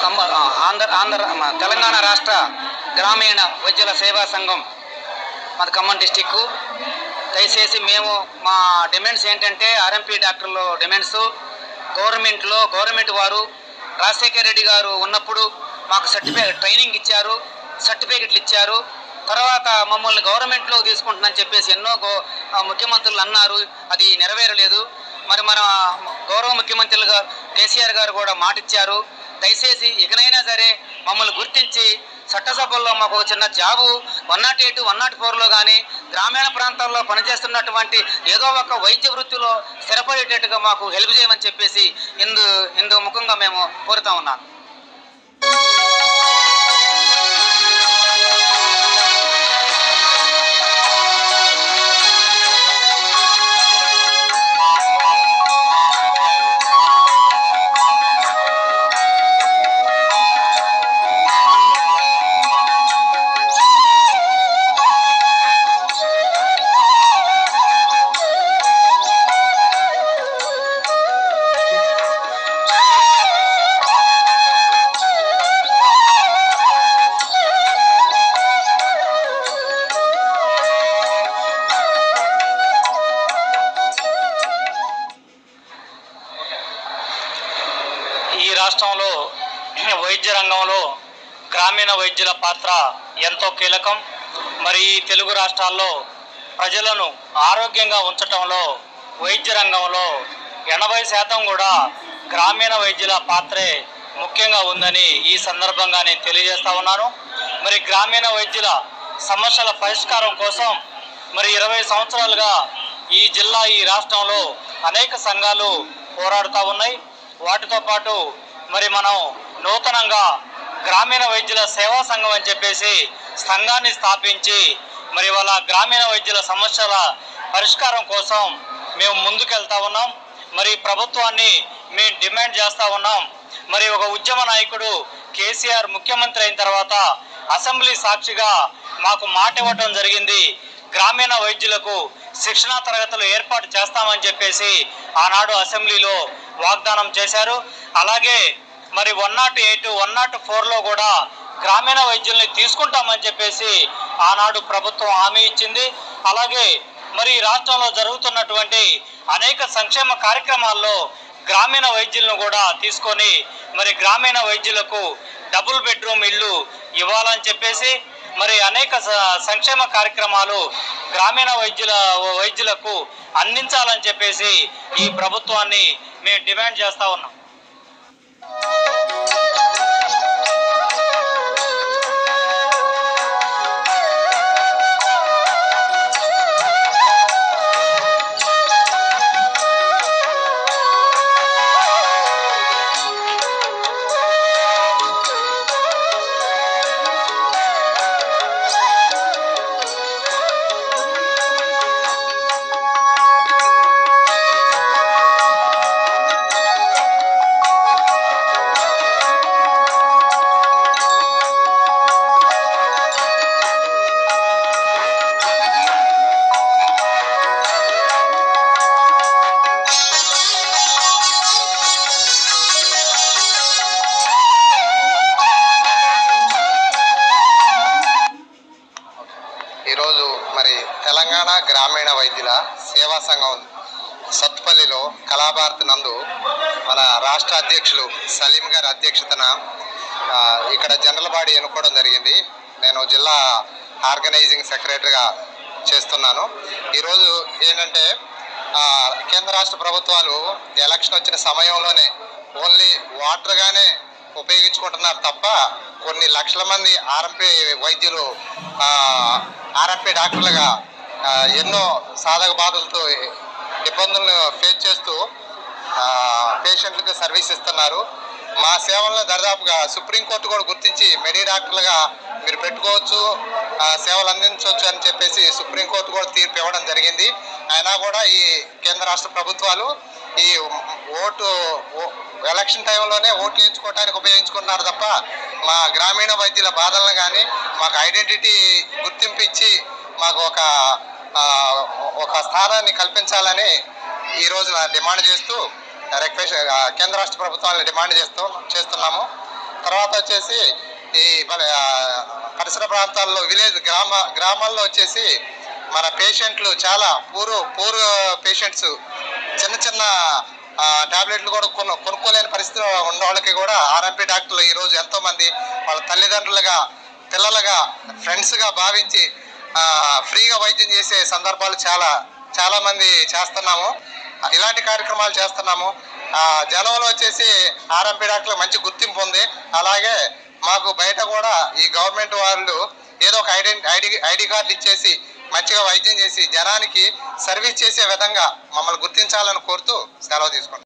కమ్మ ఆంధ్ర ఆంధ్ర మ- తెలంగాణ రాష్ట్ర గ్రామీణ వైద్యుల సేవా సంఘం మాది ఖమ్మం డిస్టిక్ దయచేసి మేము మా డిమాండ్స్ ఏంటంటే ఆర్ఎంపీ డాక్టర్లు డిమాండ్స్ గవర్నమెంట్లో గవర్నమెంట్ వారు రాజశేఖర రెడ్డి గారు ఉన్నప్పుడు మాకు సర్టిఫికేట్ ట్రైనింగ్ ఇచ్చారు సర్టిఫికెట్లు ఇచ్చారు తర్వాత మమ్మల్ని గవర్నమెంట్లో తీసుకుంటున్నారని చెప్పేసి ఎన్నో గో ఆ, ముఖ్యమంత్రులు అన్నారు అది నెరవేరలేదు మరి మన గౌరవ ముఖ్యమంత్రులు గారు కేసీఆర్ గారు కూడా మాట ఇచ్చారు దయచేసి ఇకనైనా సరే మమ్మల్ని గుర్తించి చట్టసభల్లో మాకు ఒక చిన్న job one nought eight one nought ఫోర్లో కానీ గ్రామీణ ప్రాంతాల్లో పనిచేస్తున్నటువంటి ఏదో ఒక వైద్య వృత్తిలో స్థిరపడేటట్టుగా మాకు హెల్ప్ చేయమని చెప్పేసి ఇందు ఇందు ముఖంగా మేము కోరుతా ఉన్నాను ఈ రాష్ట్రంలో వైద్య రంగంలో గ్రామీణ వైద్యుల పాత్ర ఎంతో కీలకం మరి ఈ తెలుగు రాష్ట్రాల్లో ప్రజలను ఆరోగ్యంగా ఉంచటంలో వైద్య రంగంలో ఎనభై శాతం కూడా గ్రామీణ వైద్యుల పాత్రే ముఖ్యంగా ఉందని ఈ సందర్భంగా నేను తెలియజేస్తా ఉన్నాను మరి గ్రామీణ వైద్యుల సమస్యల పరిష్కారం కోసం మరి ఇరవై సంవత్సరాలుగా ఈ జిల్లా ఈ రాష్ట్రంలో అనేక సంఘాలు పోరాడుతూ ఉన్నాయి వాటితో పాటు మరి మనం నూతనంగా గ్రామీణ వైద్యుల సేవా సంఘం అని చెప్పేసి సంఘాన్ని స్థాపించి మరి వాళ్ళ గ్రామీణ వైద్యుల సమస్యల పరిష్కారం కోసం మేము ముందుకెళ్తా ఉన్నాం మరి ప్రభుత్వాన్ని మేము డిమాండ్ చేస్తా ఉన్నాం మరి ఒక ఉద్యమ నాయకుడు కేసీఆర్ ముఖ్యమంత్రి అయిన తర్వాత అసెంబ్లీ సాక్షిగా మాకు మాట ఇవ్వటం జరిగింది గ్రామీణ వైద్యులకు శిక్షణా తరగతులు ఏర్పాటు చేస్తామని చెప్పేసి ఆనాడు అసెంబ్లీలో వాగ్దానం చేశారు అలాగే మరి one nought eight one nought ఫోర్లో కూడా గ్రామీణ వైద్యుల్ని తీసుకుంటామని చెప్పేసి ఆనాడు ప్రభుత్వం హామీ ఇచ్చింది అలాగే మరి ఈ రాష్ట్రంలో జరుగుతున్నటువంటి అనేక సంక్షేమ కార్యక్రమాల్లో గ్రామీణ వైద్యులను కూడా తీసుకొని మరి గ్రామీణ వైద్యులకు డబుల్ బెడ్రూమ్ ఇల్లు ఇవ్వాలని చెప్పేసి మరి అనేక స- సంక్షేమ కార్యక్రమాలు గ్రామీణ వైద్యుల వైద్యులకు అందించాలని చెప్పేసి ఈ ప్రభుత్వాన్ని మేము డిమాండ్ చేస్తా ఉన్నాం ఈరోజు మరి తెలంగాణ గ్రామీణ వైద్యుల సేవా సంఘం సత్పల్లిలో కళాభారతి నందు మన రాష్ట్ర అధ్యక్షులు సలీం గారి అధ్యక్షతన ఆ, ఇక్కడ జనరల్ బాడీ ఎన్నుకోవడం జరిగింది నేను జిల్లా ఆర్గనైజింగ్ సెక్రటరీగా చేస్తున్నాను ఈరోజు ఏంటంటే ఆ, కేంద్ర రాష్ట్ర ప్రభుత్వాలు ఎలక్షన్ వచ్చిన సమయంలోనే ఓన్లీ వాటర్గానే ఉపయోగించుకుంటున్నారు తప్ప కొన్ని లక్షల మంది ఆర్ఎంపీ వైద్యులు ఆర్ఎంపీ డాక్టర్లుగా ఆ, ఎన్నో సాధక బాధలతో ఇబ్బందులను ఫేస్ చేస్తూ పేషెంట్లకు సర్వీస్ ఇస్తున్నారు మా సేవలను దరిదాపుగా సుప్రీంకోర్టు కూడా గుర్తించి మెడి డాక్టర్లుగా మీరు పెట్టుకోవచ్చు ఆ, సేవలు అందించవచ్చు అని చెప్పేసి సుప్రీంకోర్టు కూడా తీర్పు ఇవ్వడం జరిగింది అయినా కూడా ఈ కేంద్ర రాష్ట్ర ప్రభుత్వాలు ఈ ఓటు ఓ- ఎలక్షన్ టైంలోనే ఓట్లు వేయించుకోవడానికి ఉపయోగించుకున్నారు తప్ప మా గ్రామీణ వైద్యుల బాధలను కానీ మాకు ఐడెంటిటీ గుర్తింపు ఇచ్చి మాకు ఒక ఆ, ఒక స్థానాన్ని కల్పించాలని ఈ రోజున డిమాండ్ చేస్తూ రిక్వెస్ట్ కేంద్ర రాష్ట్ర ప్రభుత్వాలను డిమాండ్ చేస్తూ చేస్తున్నాము తర్వాత వచ్చేసి ఈ మన ఆ, పరిసర ప్రాంతాల్లో విలేజ్ గ్రామ గ్రామాల్లో వచ్చేసి మన పేషెంట్లు చాలా పూర్ పూర్ పేషెంట్స్ చిన్న చిన్న టాబ్లెట్లు కూడా కొను కొనుక్కోలేని పరిస్థితిలో ఉన్న వాళ్ళకి కూడా ఆర్ఎంపీ డాక్టర్లు ఈరోజు ఎంతో మంది వాళ్ళ తల్లిదండ్రులుగా పిల్లలుగా ఫ్రెండ్స్గా భావించి ఆ, ఫ్రీగా వైద్యం చేసే సందర్భాలు చాలా చాలా మంది చేస్తున్నాము ఇలాంటి కార్యక్రమాలు చేస్తున్నాము ఆ, జనంలో వచ్చేసి ఆర్ఎంపీ డాక్టర్లకు మంచి గుర్తింపు ఉంది అలాగే మాకు బయట కూడా ఈ గవర్నమెంట్ వాళ్ళు ఏదో ఒక ఐడెంటి ఐడి ఐడి కార్డు ఇచ్చేసి మంచిగా వైద్యం చేసి జనానికి సర్వీస్ చేసే విధంగా మమ్మల్ని గుర్తించాలని కోరుతూ సెలవు తీసుకుంటాం